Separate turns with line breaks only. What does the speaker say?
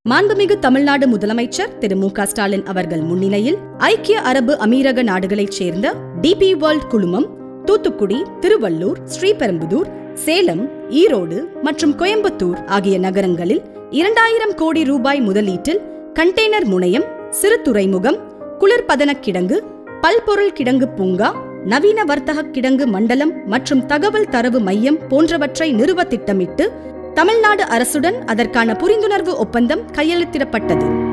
மாண்புமிகு தமிழ்நாடு முதலமைச்சர் திரு மு க ஸ்டாலின் அவர்கள் முன்னிலையில் ஐக்கிய அரபு அமீரக நாடுகளைச் சேர்ந்த டிபி வேர்ல்ட் குழுமம் தூத்துக்குடி திருவள்ளூர் ஸ்ரீபெரும்புதூர் சேலம் ஈரோடு மற்றும் கோயம்புத்தூர் ஆகிய நகரங்களில் இரண்டாயிரம் கோடி ரூபாய் முதலீட்டில் கண்டெய்னர் முனையம் சிறு துறைமுகம் குளிர்பதனக் கிடங்கு பல்பொருள் கிடங்கு பூங்கா நவீன வர்த்தக கிடங்கு மண்டலம் மற்றும் தகவல் தரவு மையம் போன்றவற்றை நிறுவ திட்டமிட்டு தமிழ்நாடு அரசுடன் அதற்கான புரிந்துணர்வு ஒப்பந்தம் கையெழுத்திடப்பட்டது